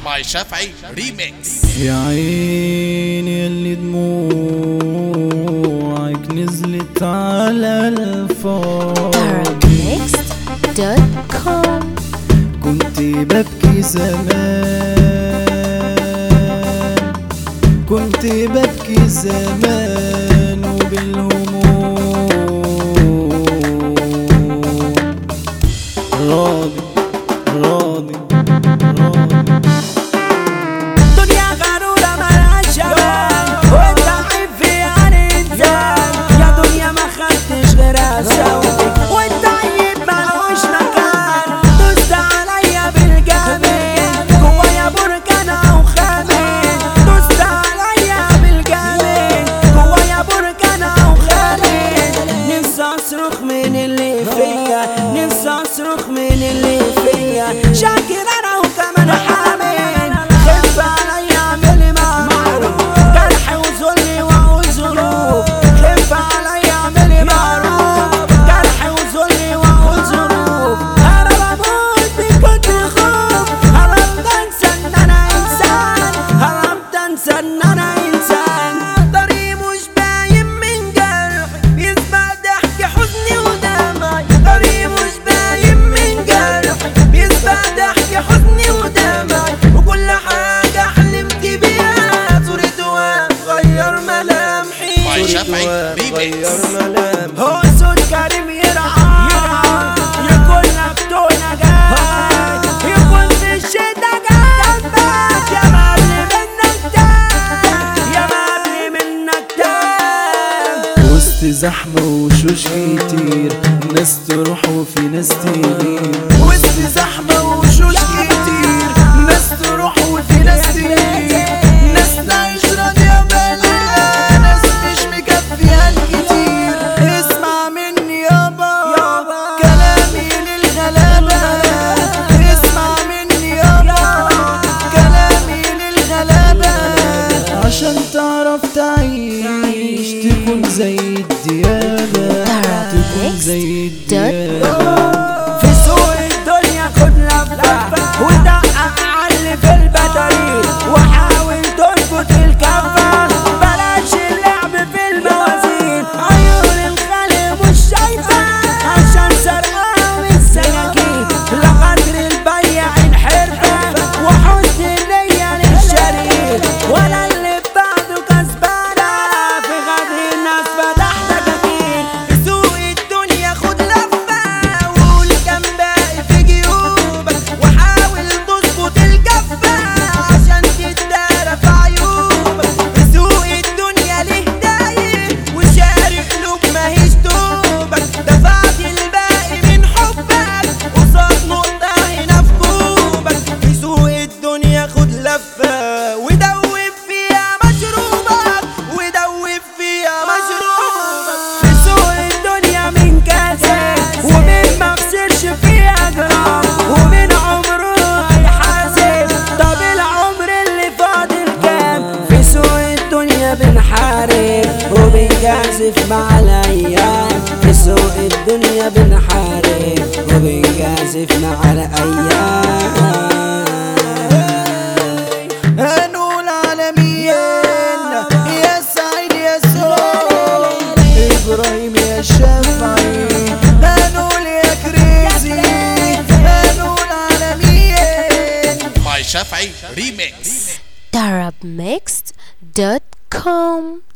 ماي شافعي ريميكس يا عيني اللي دموعك نزلت على الفاضي Arabmixed.com كنت ببكي زمان كنت ببكي زمان وبالهموم راضي راضي راضي دنيا غرورة ملهاش شباب وانت عيب فيها انسان يا دنيا ما خدتش غيرها سوتك وانت عيب ملوش مكان دوست عليا بالجميل جوايا بركان او خامل دوست عليا بالجميل جوايا بركان او خامل نفسي اصرخ من اللي فيا نفسي اصرخ من اللي فيا شاكر انا وكمان حامل خف عليا اعمل معروف جرح وذل واقول ظروف خف عليا اعمل معروف جرح وذل واقول ظروف انا بموت من كتر خوف هربت انسى ان انا انسان هربت انسى ان انا انسان طريق مش باين من جرح بيسمع ضحك حزني ودمعي طريق مش باين من جرح بيسمع ضحك حزني ودمعي وكل حاجة حلمت بيها صورة وغير ملامحي ماي شافعي ريميكس هو صوت كريم يرعى يكون لك نجاة يكون في الشتا جنبك يا مبني منك تاب يا مبني منك تاب وسط زحمة وشوش كتير ناس تروح وفي ناس تيجي وسط زحمة وشوش كتير ناس تروح وفي ناس تيجي ناس تعيش راضية بالله ناس مش مكفيها الكتير اسمع مني يابا كلامي للغلابة اسمع مني يابا كلامي للغلابة عشان تعرف تعيش تكون زي الديابة تكون زي الديابة في سوق الدنيا خد لفة ودقق علي في البدري وحاول تربط الكفة بلاش اللعب في الموازين عيون الخلق مش شايفة عشان سرقة والسكاكين لقدر البيع انحرفة وحسن النية للشريك ولا اللي بعده كسبانة في غدر الناس فتح دكاكين في سوق الدنيا خد لفة وقول كم باقي في جيوبك وحاول تظبط الكفة عشان تتدارى في عيوبك في سوق الدنيا ليه دايق وشاري قلوب ماهيش توبك دفعت الباقي من حبك قصاد نقطة هنا في كوبك في سوق الدنيا خد لفة ودوب فيها مشروبك ودوب فيها مشروبك في سوق الدنيا من كاسب ومن ما خسرش فيها جرام ومن عمره هيحاسب طب العمر اللي فاضل كام في سوق الدنيا بنحارب وبنجازف مع الايام في سوق الدنيا بنحارب وبنجازف مع الايام هنقول عالميين يا سعيد يا سول ابراهيم يا شافعي هنقول يا كريزي هنقول عالميين ماي شافعي ريميكس Arabmixed.com